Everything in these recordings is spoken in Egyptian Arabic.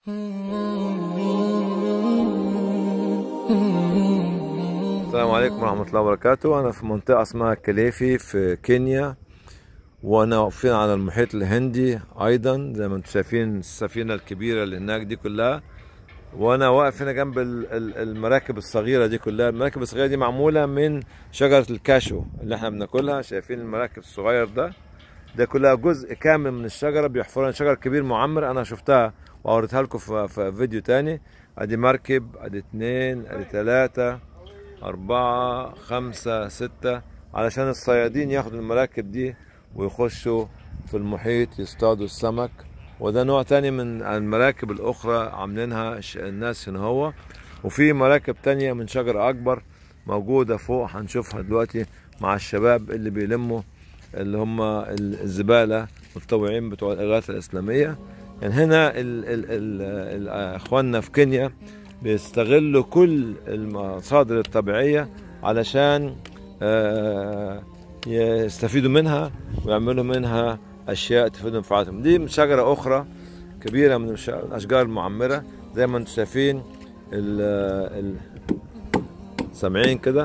السلام عليكم ورحمة الله وبركاته أنا في منطقة اسمها كليفي في كينيا وأنا واقفين على المحيط الهندي أيضا زي ما انتم شايفين السفينة الكبيرة اللي هناك دي كلها وأنا واقف هنا جنب ال- ال- المراكب الصغيرة دي كلها المراكب الصغيرة دي معمولة من شجرة الكاشو اللي احنا بناكلها شايفين المراكب الصغير ده ده كلها جزء كامل من الشجرة بيحفرها شجر كبير معمر أنا شفتها وأوريتها لكم في في فيديو تاني أدي مركب أدي اتنين أدي تلاتة أربعة خمسة ستة علشان الصيادين ياخدوا المراكب دي ويخشوا في المحيط يصطادوا السمك وده نوع تاني من المراكب الأخرى عاملينها ش- الناس هنا هو وفي مراكب تانية من شجر أكبر موجودة فوق هنشوفها دلوقتي مع الشباب اللي بيلموا اللي هم ال- الزبالة متطوعين بتوع الإغاثة الإسلامية يعني هنا ال ال ال ال إخواننا في كينيا بيستغلوا كل المصادر الطبيعية علشان آه، يستفيدوا منها ويعملوا منها أشياء تفيدهم في حياتهم دي من شجرة أخرى كبيرة من الش- الأشجار المعمرة زي ما انتم شايفين ال- ال- سامعين كده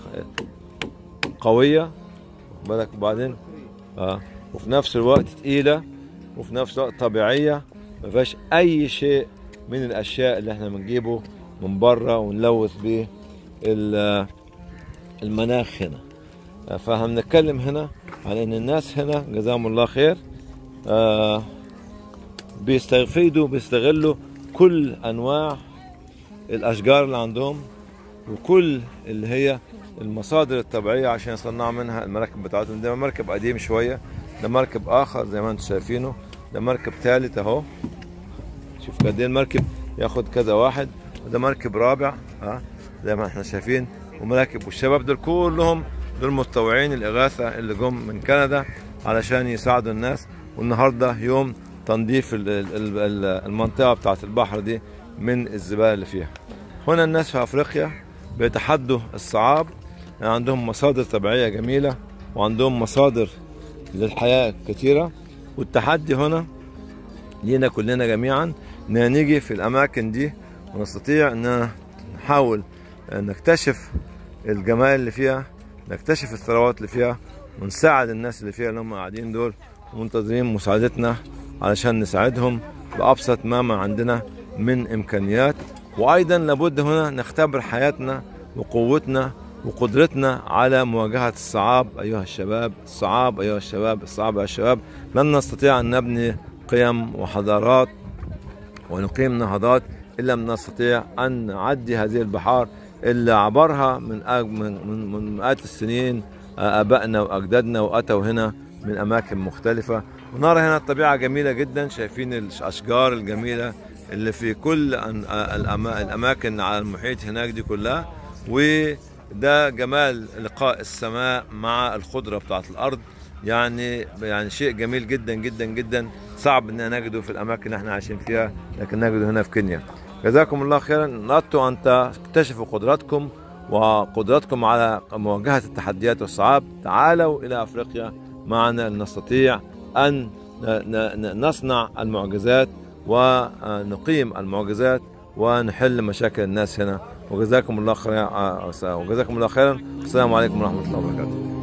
قوية واخد بالك وبعدين اه وفي نفس الوقت تقيلة وفي نفس الوقت طبيعية ما فيهاش أي شيء من الأشياء اللي احنا بنجيبه من بره ونلوث بيه ال- المناخ هنا آه، فهنتكلم هنا عن ان الناس هنا جزاهم الله خير آه بيستفيدوا بيستغلوا كل انواع الاشجار اللي عندهم وكل اللي هي المصادر الطبيعيه عشان يصنعوا منها المراكب بتاعتهم ده مركب قديم شويه ده مركب اخر زي ما انتم شايفينه ده مركب ثالث اهو شوف قد ايه المركب ياخد كذا واحد وده مركب رابع ها زي ما احنا شايفين ومراكب والشباب دول كلهم دول متطوعين الاغاثه اللي جم من كندا علشان يساعدوا الناس والنهارده يوم تنظيف ال- ال- ال- المنطقه بتاعت البحر دي من الزباله اللي فيها هنا الناس في افريقيا بيتحدوا الصعاب يعني عندهم مصادر طبيعيه جميله وعندهم مصادر للحياه كثيره والتحدي هنا لينا كلنا جميعا ان نيجي في الاماكن دي ونستطيع ان نحاول نكتشف الجمال اللي فيها نكتشف الثروات اللي فيها ونساعد الناس اللي فيها اللي هم قاعدين دول ومنتظرين مساعدتنا علشان نساعدهم بأبسط ما ما عندنا من إمكانيات وأيضا لابد هنا نختبر حياتنا وقوتنا وقدرتنا على مواجهة الصعاب أيها الشباب الصعاب أيها الشباب الصعاب يا الشباب لن نستطيع أن نبني قيم وحضارات ونقيم نهضات إن لم نستطيع أن نعدي هذه البحار اللي عبرها من أج- من من, من مئات السنين آه، آبائنا وأجدادنا وأتوا هنا من أماكن مختلفة ونرى هنا الطبيعة جميلة جدا شايفين الأشجار الجميلة اللي في كل أن- آه، الأما- الأماكن على المحيط هناك دي كلها وده جمال لقاء السماء مع الخضرة بتاعت الأرض يعني يعني شيء جميل جدا جدا جدا صعب ان نجده في الاماكن اللي احنا عايشين فيها لكن نجده هنا في كينيا جزاكم الله خيرا نطوا ان تكتشفوا قدراتكم وقدراتكم على مواجهه التحديات والصعاب تعالوا الى افريقيا معنا لنستطيع ان ن- ن- نصنع المعجزات ونقيم المعجزات ونحل مشاكل الناس هنا وجزاكم الله خيرا وجزاكم الله خيرا السلام عليكم ورحمه الله وبركاته